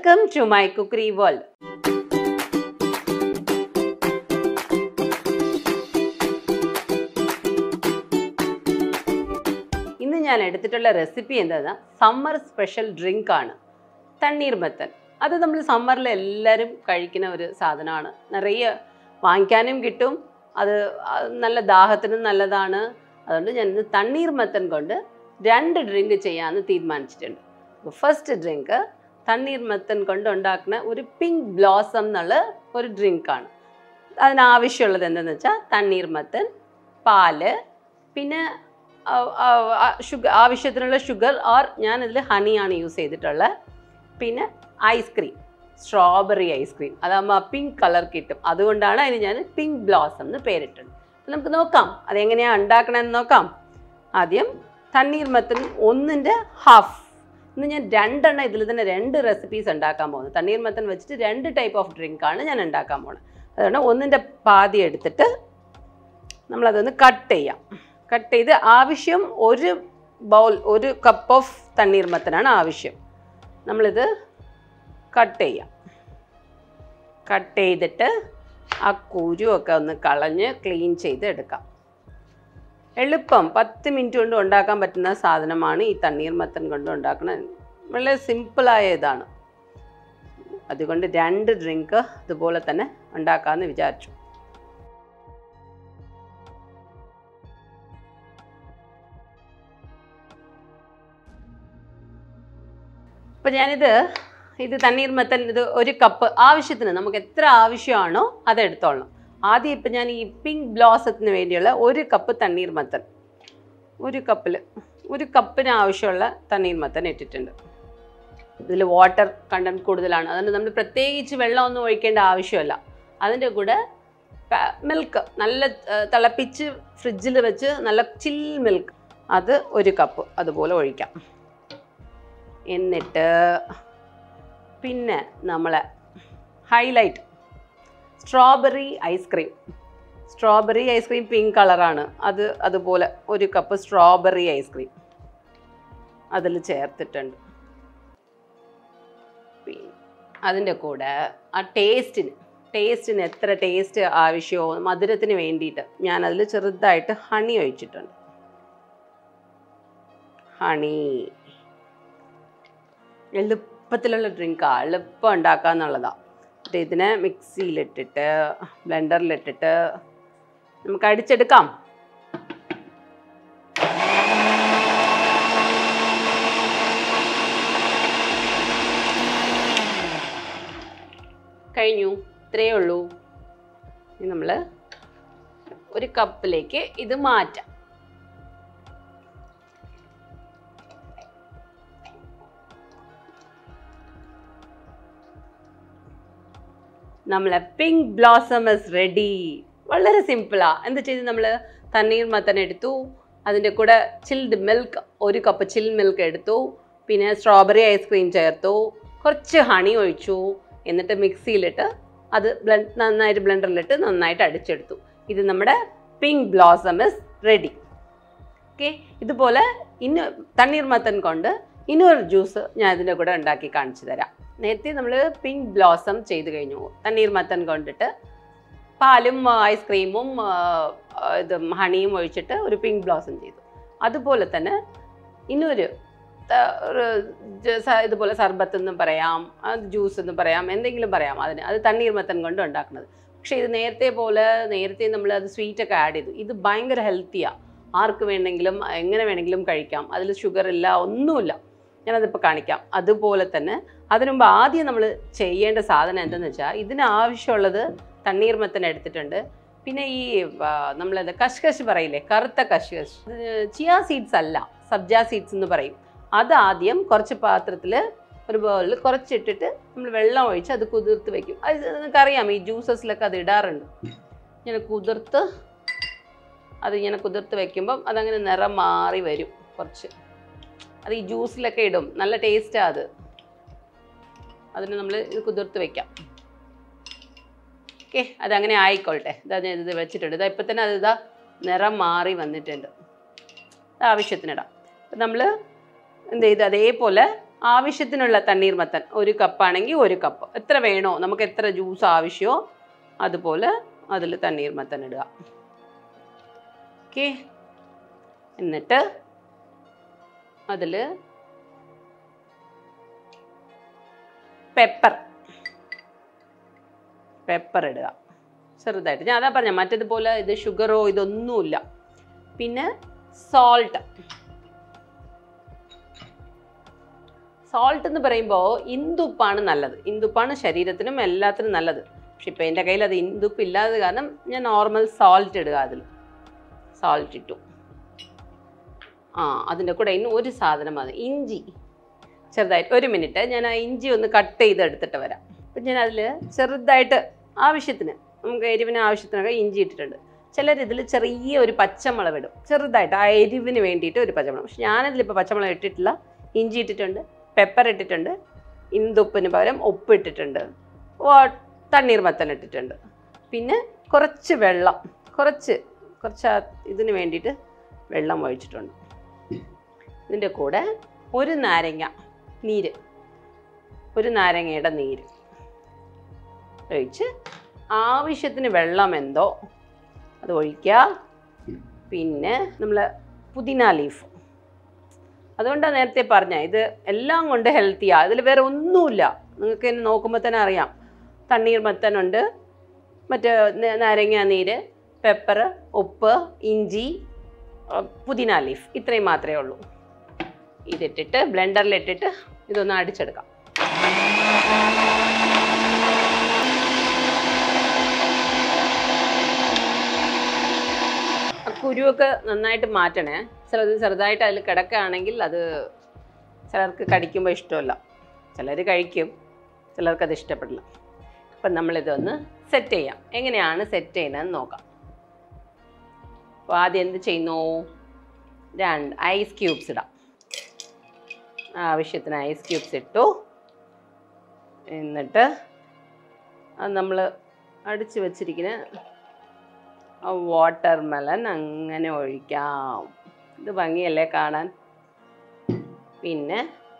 welcome to my cookery world ഇന്ന് ഞാൻ എടുത്തിട്ടുള്ള റെസിപ്പി എന്താ സമ്മർ സ്പെഷ്യൽ ഡ്രിങ്ക് ആണ് തണ്ണീർമത്തൻ അത് നമ്മൾ സമ്മറിൽ എല്ലാവരും കഴിക്കുന്ന ഒരു സാധനമാണ് നിറയെ വാങ്ങിക്കാനും കിട്ടും അത് അത് നല്ല ദാഹത്തിനും നല്ലതാണ് അതുകൊണ്ട് ഞാൻ ഇന്ന് തണ്ണീർമത്തൻ കൊണ്ട് രണ്ട് ഡ്രിങ്ക് ചെയ്യാമെന്ന് തീരുമാനിച്ചിട്ടുണ്ട് ഫസ്റ്റ് ഡ്രിങ്ക് തണ്ണീർമത്തൻ കൊണ്ട് ഉണ്ടാക്കുന്ന ഒരു പിങ്ക് ബ്ലോസം എന്നുള്ള ഒരു ഡ്രിങ്കാണ് അതിനാവശ്യമുള്ളത് എന്താണെന്ന് വെച്ചാൽ തണ്ണീർമത്തൻ പാല് പിന്നെ ഷുഗർ ആവശ്യത്തിനുള്ള ഷുഗർ ഓർ ഞാനിതിൽ ഹണിയാണ് യൂസ് ചെയ്തിട്ടുള്ളത് പിന്നെ ഐസ്ക്രീം സ്ട്രോബെറി ഐസ്ക്രീം അതാകുമ്പോൾ പിങ്ക് കളർ കിട്ടും അതുകൊണ്ടാണ് അതിന് ഞാൻ പിങ്ക് ബ്ലോസം എന്ന് പേരിട്ടത് അപ്പം നമുക്ക് നോക്കാം അതെങ്ങനെയാണ് ഉണ്ടാക്കണമെന്ന് നോക്കാം ആദ്യം തണ്ണീർമത്തൻ ഒന്നിൻ്റെ ഹാഫ് ഇന്ന് ഞാൻ രണ്ടെണ്ണം ഇതിൽ തന്നെ രണ്ട് റെസിപ്പീസ് ഉണ്ടാക്കാൻ പോകുന്നത് തണ്ണീർമത്തൻ വെച്ചിട്ട് രണ്ട് ടൈപ്പ് ഓഫ് ഡ്രിങ്കാണ് ഞാൻ ഉണ്ടാക്കാൻ പോകുന്നത് അതുകൊണ്ട് ഒന്നിൻ്റെ പാതി എടുത്തിട്ട് നമ്മളതൊന്ന് കട്ട് ചെയ്യാം കട്ട് ചെയ്ത് ആവശ്യം ഒരു ബൗൾ ഒരു കപ്പ് ഓഫ് തണ്ണീർമത്തനാണ് ആവശ്യം നമ്മളിത് കട്ട് ചെയ്യാം കട്ട് ചെയ്തിട്ട് ആ കുരുവൊക്കെ ഒന്ന് കളഞ്ഞ് ക്ലീൻ ചെയ്ത് എടുക്കാം എളുപ്പം പത്ത് മിനിറ്റ് കൊണ്ട് ഉണ്ടാക്കാൻ പറ്റുന്ന സാധനമാണ് ഈ തണ്ണീർമത്തൻ കൊണ്ട് ഉണ്ടാക്കുന്നത് വളരെ സിമ്പിളായ ഇതാണ് അതുകൊണ്ട് രണ്ട് ഡ്രിങ്ക് ഇതുപോലെ തന്നെ ഉണ്ടാക്കാമെന്ന് വിചാരിച്ചു അപ്പം ഞാനിത് ഇത് തണ്ണീർമത്തൻ ഇത് ഒരു കപ്പ് ആവശ്യത്തിന് നമുക്ക് എത്ര ആവശ്യമാണോ അത് എടുത്തോളണം ആദ്യം ഇപ്പം ഞാൻ ഈ പിങ്ക് ബ്ലോസത്തിന് വേണ്ടിയുള്ള ഒരു കപ്പ് തണ്ണീർമത്തൻ ഒരു കപ്പിൽ ഒരു കപ്പിന് ആവശ്യമുള്ള തണ്ണീർമത്തൻ ഇട്ടിട്ടുണ്ട് ഇതിൽ വാട്ടർ കണ്ടൻറ്റ് കൂടുതലാണ് അതുകൊണ്ട് നമ്മൾ പ്രത്യേകിച്ച് വെള്ളമൊന്നും ഒഴിക്കേണ്ട ആവശ്യമല്ല അതിൻ്റെ കൂടെ മിൽക്ക് നല്ല ആ, തിളപ്പിച്ച് ഫ്രിഡ്ജിൽ വെച്ച് നല്ല ചിൽ മിൽക്ക് അത് ഒരു കപ്പ് അതുപോലെ ഒഴിക്കാം എന്നിട്ട് പിന്നെ നമ്മളെ highlight strawberry ice cream strawberry ice cream pink കളറാണ് അത് അതുപോലെ ഒരു കപ്പ് സ്ട്രോബെറി ഐസ്ക്രീം അതിൽ ചേർത്തിട്ടുണ്ട് പിന്നെ അതിൻ്റെ കൂടെ ആ ടേസ്റ്റിന് ടേസ്റ്റിന് എത്ര ടേസ്റ്റ് ആവശ്യമോ മധുരത്തിന് വേണ്ടിയിട്ട് ഞാൻ അതിൽ ചെറുതായിട്ട് ഹണി ഒഴിച്ചിട്ടുണ്ട് ഹണി എളുപ്പത്തിലുള്ള ഡ്രിങ്കാണ് എളുപ്പം ഉണ്ടാക്കുക എന്നുള്ളതാണ് എന്നിട്ട് ഇതിനെ മിക്സിയിലിട്ടിട്ട് ബ്ലെൻഡറിലിട്ടിട്ട് നമുക്ക് അടിച്ചെടുക്കാം കഴിഞ്ഞു ഇത്രയേ ഉള്ളൂ ഇനി നമ്മൾ ഒരു കപ്പിലേക്ക് ഇത് മാറ്റാം നമ്മളെ പിങ്ക് ബ്ലോസം ഇസ് റെഡി വളരെ സിമ്പിളാ എന്ത് ചെയ്ത് നമ്മൾ തണ്ണീർമത്തൻ എടുത്തു അതിൻ്റെ കൂടെ ചിൽഡ് മിൽക്ക് ഒരു കപ്പ് ചിൽ മിൽക്ക് എടുത്തു പിന്നെ സ്ട്രോബെറി ഐസ്ക്രീം ചേർത്തു കുറച്ച് ഹണി ഒഴിച്ചു എന്നിട്ട് മിക്സിയിലിട്ട് അത് ബ്ലെൻഡ് നന്നായിട്ട് ബ്ലെൻഡറിലിട്ട് നന്നായിട്ട് അടിച്ചെടുത്തു ഇത് നമ്മുടെ pink blossom is ready okay ഇതുപോലെ ഇന്ന് തണ്ണീർമത്തൻ കൊണ്ട് ഇനിയൊരു ജ്യൂസ് ഞാൻ ഇതിൻ്റെ കൂടെ ഉണ്ടാക്കി കാണിച്ചു തരാം നേരത്തെ നമ്മൾ പിങ്ക് ബ്ലോസം ചെയ്ത് കഴിഞ്ഞു തണ്ണീർമത്തൻ കൊണ്ടിട്ട് പാലും ആ, ഐസ്ക്രീമും ആ, ആ, ഇതും ഹണിയും ഒഴിച്ചിട്ട് ഒരു പിങ്ക് ബ്ലോസം ചെയ്തു അതുപോലെ തന്നെ ഇന്നൊരു ത- ഒരു ജ- സ- ഇതുപോലെ സർബത്ത് എന്നും പറയാം അത് ജ്യൂസ് എന്ന് പറയാം എന്തെങ്കിലും പറയാം അതിന് അത് തണ്ണീർമത്തൻ കൊണ്ട് ഉണ്ടാക്കുന്നത് പക്ഷേ ഇത് നേരത്തെ പോലെ നേരത്തെ നമ്മൾ അത് സ്വീറ്റൊക്കെ ആഡ് ചെയ്തു ഇത് ഭയങ്കര ഹെൽത്തിയാണ് ആർക്ക് വേണമെങ്കിലും എങ്ങനെ വേണമെങ്കിലും കഴിക്കാം അതിൽ ഷുഗർ ഇല്ല ഒന്നുമില്ല ഞാനതിപ്പോൾ കാണിക്കാം അതുപോലെ തന്നെ അതിനു മുമ്പ് ആദ്യം നമ്മൾ ചെയ്യേണ്ട സാധനം എന്തെന്ന് വെച്ചാൽ ഇതിന് ആവശ്യമുള്ളത് തണ്ണീർമത്തൻ എടുത്തിട്ടുണ്ട് പിന്നെ ഈ ആ, നമ്മളത് കഷ്കശ് പറയില്ലേ കറുത്ത കഷ്കശ് ചിയ സീഡ്സ് അല്ല സബ്ജ സീഡ്സ് എന്ന് പറയും അത് ആദ്യം കുറച്ച് പാത്രത്തിൽ ഒരു ബൗളിൽ കുറച്ചിട്ടിട്ട് നമ്മൾ വെള്ളം ഒഴിച്ച് അത് കുതിർത്ത് വെക്കും അത് നിങ്ങൾക്കറിയാം ഈ ജ്യൂസസിലൊക്കെ അത് ഇടാറുണ്ട് ഇങ്ങനെ കുതിർത്ത് അത് ഇങ്ങനെ കുതിർത്ത് വെക്കുമ്പം അതങ്ങനെ നിറം മാറി വരും കുറച്ച് അത് ഈ ജ്യൂസിലൊക്കെ ഇടും നല്ല ടേസ്റ്റാണ് അത് അതിന് നമ്മൾ ഇത് കുതിർത്ത് വെക്കാം ഓക്കെ അതങ്ങനെ ആയിക്കോട്ടെ ഇതാ ഞാൻ ഇത് വെച്ചിട്ടുണ്ട് ഇതാ ഇപ്പം തന്നെ അത് ഇതാ നിറം മാറി വന്നിട്ടുണ്ട് ഇത് ആവശ്യത്തിനിടാം അപ്പം നമ്മൾ എന്ത് ചെയ്ത് അതേപോലെ ആവശ്യത്തിനുള്ള തണ്ണീർമത്തൻ ഒരു കപ്പാണെങ്കിൽ ഒരു കപ്പ് എത്ര വേണോ നമുക്ക് എത്ര ജ്യൂസ് ആവശ്യമോ അതുപോലെ അതിൽ തണ്ണീർമത്തൻ ഇടുക ഓക്കെ എന്നിട്ട് അതിൽ പെപ്പർ പെപ്പർ ഇടുക ചെറുതായിട്ട് ഞാൻ അതാ പറഞ്ഞ മറ്റേതുപോലെ ഇത് ഷുഗറോ ഇതൊന്നുമില്ല പിന്നെ സോൾട്ട് സോൾട്ട് എന്ന് പറയുമ്പോൾ ഇന്ദുപ്പാണ് നല്ലത് ഇന്ദുപ്പാണ് ശരീരത്തിനും എല്ലാത്തിനും നല്ലത് പക്ഷെ ഇപ്പം എൻ്റെ കയ്യിൽ അത് ഇന്ദുപ്പ് ഇല്ലാതെ കാരണം ഞാൻ നോർമൽ സോൾട്ട് ഇടുക അതിൽ സോൾട്ട് ഇട്ടു ആ അതിൻ്റെ കൂടെ ഇനി ഒരു സാധനം മതി ഇഞ്ചി ചെറുതായിട്ട് ഒരു മിനിറ്റ് ഞാൻ ആ ഇഞ്ചി ഒന്ന് കട്ട് ചെയ്ത് എടുത്തിട്ട് വരാം അപ്പം ഞാൻ അതിൽ ചെറുതായിട്ട് ആവശ്യത്തിന് നമുക്ക് എരിവിന് ആവശ്യത്തിനൊക്കെ ഇഞ്ചി ഇട്ടിട്ടുണ്ട് ചിലർ ഇതിൽ ചെറിയ ഒരു പച്ചമുളക് ഇടും ചെറുതായിട്ട് ആ എരിവിന് വേണ്ടിയിട്ട് ഒരു പച്ചമുളക് പക്ഷെ ഞാനതിലിപ്പോൾ പച്ചമുളക് ഇട്ടിട്ടില്ല ഇഞ്ചി ഇട്ടിട്ടുണ്ട് പെപ്പർ ഇട്ടിട്ടുണ്ട് ഇന്തുപ്പിന് പകരം ഉപ്പ് ഇട്ടിട്ടുണ്ട് വാ- തണ്ണീർമത്തൻ ഇട്ടിട്ടുണ്ട് പിന്നെ കുറച്ച് വെള്ളം കുറച്ച് കുറച്ച് ആ ഇതിന് വേണ്ടിയിട്ട് വെള്ളം ഒഴിച്ചിട്ടുണ്ട് ഇതിൻ്റെ കൂടെ ഒരു നാരങ്ങ നീര് ഒരു നാരങ്ങയുടെ നീര് ഒഴിച്ച് ആവശ്യത്തിന് വെള്ളം എന്തോ അത് ഒഴിക്കുക പിന്നെ നമ്മൾ പുതിന ലീഫ് അതുകൊണ്ടാണ് നേരത്തെ പറഞ്ഞ ഇത് എല്ലാം കൊണ്ട് ഹെൽത്തിയാണ് അതിൽ വേറെ ഒന്നുമില്ല നിങ്ങൾക്ക് എന്നെ നോക്കുമ്പോൾ തന്നെ അറിയാം തണ്ണീർമത്തനുണ്ട് മറ്റേ ന- നാരങ്ങ നീര് പെപ്പർ ഉപ്പ് ഇഞ്ചി ആ, പുതിന ലീഫ് ഇത്രയും മാത്രമേ ഉള്ളൂ ഇതിട്ടിട്ട് ബ്ലെൻഡറിലിട്ടിട്ട് ഇതൊന്ന് അടിച്ചെടുക്കാം ആ കുരുവൊക്കെ നന്നായിട്ട് മാറ്റണേ ചിലത് ചെറുതായിട്ട് അതിൽ കിടക്കുകയാണെങ്കിൽ അത് ചിലർക്ക് കടിക്കുമ്പോൾ ഇഷ്ടമല്ല ചിലർ കഴിക്കും ചിലർക്കത് ഇഷ്ടപ്പെടില്ല അപ്പം നമ്മളിതൊന്ന് സെറ്റ് ചെയ്യാം എങ്ങനെയാണ് സെറ്റ് ചെയ്യുന്നതെന്ന് നോക്കാം അപ്പോൾ ആദ്യം എന്ത് ചെയ്യുന്നു രണ്ട് ഐസ് ക്യൂബ്സ് ഇടാം ആവശ്യത്തിന് ഐസ് ക്യൂബ്സ് ഇട്ടു എന്നിട്ട് അത് നമ്മൾ അടിച്ചു വച്ചിരിക്കുന്ന ആ വാട്ടർ മെലൺ അങ്ങനെ ഒഴിക്കാം ഇത് ഭംഗിയല്ലേ കാണാൻ പിന്നെ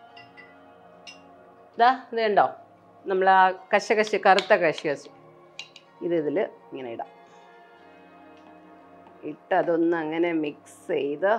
ഇതാ ഇത് കണ്ടോ നമ്മൾ ആ കശകശ കറുത്ത കശകശ ഇത് ഇതിൽ ഇങ്ങനെ ഇടാം ഇട്ട് അതൊന്ന് അങ്ങനെ മിക്സ് ചെയ്ത്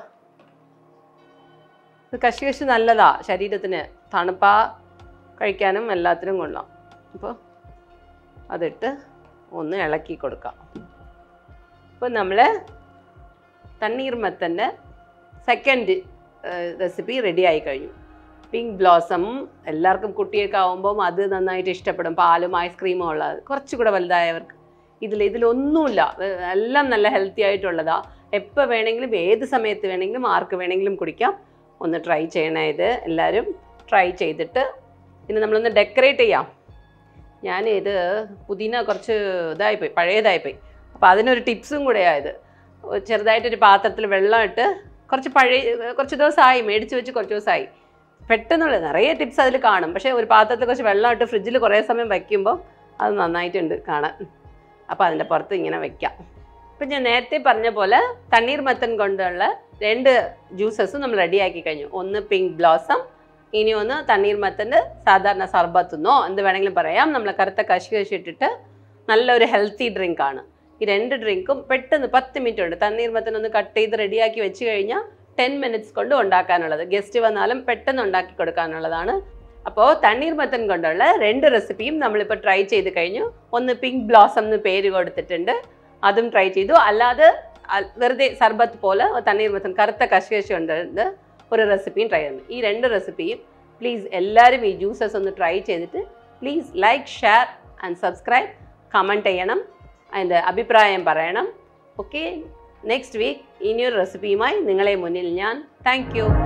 ഇത് കശകശ നല്ലതാ ശരീരത്തിന് തണുപ്പാ കഴിക്കാനും എല്ലാത്തിനും കൊള്ളാം അപ്പോൾ അതിട്ട് ഒന്ന് ഇളക്കി കൊടുക്കാം ഇപ്പോൾ നമ്മൾ തണ്ണീർമത്തൻ്റെ സെക്കൻഡ് റെസിപ്പി റെഡി ആയി കഴിഞ്ഞു പിങ്ക് ബ്ലോസം എല്ലാവർക്കും കുട്ടിയൊക്കെ ആവുമ്പം അത് നന്നായിട്ട് ഇഷ്ടപ്പെടും പാലും ഐസ്ക്രീമും ഉള്ളത് കുറച്ചുകൂടെ വലുതായവർക്ക് ഇതിൽ ഇതിലൊന്നുമില്ല ഏർ എല്ലാം നല്ല ഹെൽത്തി ആയിട്ടുള്ളതാ എപ്പോൾ വേണമെങ്കിലും ഏത് സമയത്ത് വേണമെങ്കിലും ആർക്ക് വേണമെങ്കിലും കുടിക്കാം ഒന്ന് ട്രൈ ചെയ്യണേ ഇത് എല്ലാവരും ട്രൈ ചെയ്തിട്ട് ഇനി നമ്മളൊന്ന് ഡെക്കറേറ്റ് ചെയ്യാം ഞാൻ ഇത് പുതിന കുറച്ച് ഇതായിപ്പോയി പഴയതായിപ്പോയി അപ്പോൾ അതിനൊരു ടിപ്സും കൂടെയായത് ചെറുതായിട്ടൊരു പാത്രത്തിൽ വെള്ളം ഇട്ട് കുറച്ച് പഴയ കുറച്ച് ദിവസമായി മേടിച്ച് വെച്ച് കുറച്ച് ദിവസമായി പെട്ടെന്നുള്ള നിറയെ ടിപ്സ് അതിൽ കാണും പക്ഷേ ഒരു പാത്രത്തിൽ കുറച്ച് വെള്ളം ഇട്ട് ഫ്രിഡ്ജിൽ കുറേ സമയം വയ്ക്കുമ്പോൾ അത് നന്നായിട്ടുണ്ട് കാണാൻ അപ്പോൾ അതിൻ്റെ പുറത്ത് ഇങ്ങനെ വെക്കാം ഇപ്പം ഞാൻ നേരത്തെ പറഞ്ഞ പോലെ തണ്ണീർമത്തൻ കൊണ്ടുള്ള രണ്ട് ജ്യൂസസും നമ്മൾ റെഡിയാക്കി കഴിഞ്ഞു ഒന്ന് പിങ്ക് ബ്ലോസം ഇനി ഒന്ന് തണ്ണീർമത്തൻ്റെ സാധാരണ സർബത്തെന്നോ എന്ത് വേണമെങ്കിലും പറയാം നമ്മൾ കറുത്ത കശി കശി ഇട്ടിട്ട് നല്ലൊരു ഹെൽത്തി ഡ്രിങ്ക് ആണ് ഈ രണ്ട് ഡ്രിങ്കും പെട്ടെന്ന് പത്ത് മിനിറ്റ് ഉണ്ട് തണ്ണീർമത്തൻ ഒന്ന് കട്ട് ചെയ്ത് റെഡിയാക്കി വെച്ച് കഴിഞ്ഞാൽ ടെൻ മിനിറ്റ്സ് കൊണ്ട് ഉണ്ടാക്കാനുള്ളത് ഗസ്റ്റ് വന്നാലും പെട്ടെന്ന് ഉണ്ടാക്കി കൊടുക്കാനുള്ളതാണ് അപ്പോൾ തണ്ണീർമത്തൻ കൊണ്ടുള്ള രണ്ട് റെസിപ്പിയും നമ്മളിപ്പോൾ ട്രൈ ചെയ്ത് കഴിഞ്ഞു ഒന്ന് പിങ്ക് ബ്ലോസം എന്ന് പേര് കൊടുത്തിട്ടുണ്ട് അതും ട്രൈ ചെയ്തു അല്ലാതെ അ- വെറുതെ സർബത്ത് പോലെ തണ്ണീർമത്തൻ കറുത്ത കശകശ ഉണ്ട് ഒരു റെസിപ്പിയും ട്രൈ ചെയ്യുന്നു ഈ രണ്ട് റെസിപ്പിയും പ്ലീസ് എല്ലാവരും ഈ ജ്യൂസസ് ഒന്ന് ട്രൈ ചെയ്തിട്ട് please like share and subscribe comment ചെയ്യണം അതിൻ്റെ അഭിപ്രായം പറയണം ഓക്കെ നെക്സ്റ്റ് വീക്ക് ഇനിയൊരു റെസിപ്പിയുമായി നിങ്ങളെ മുന്നിൽ ഞാൻ താങ്ക് യു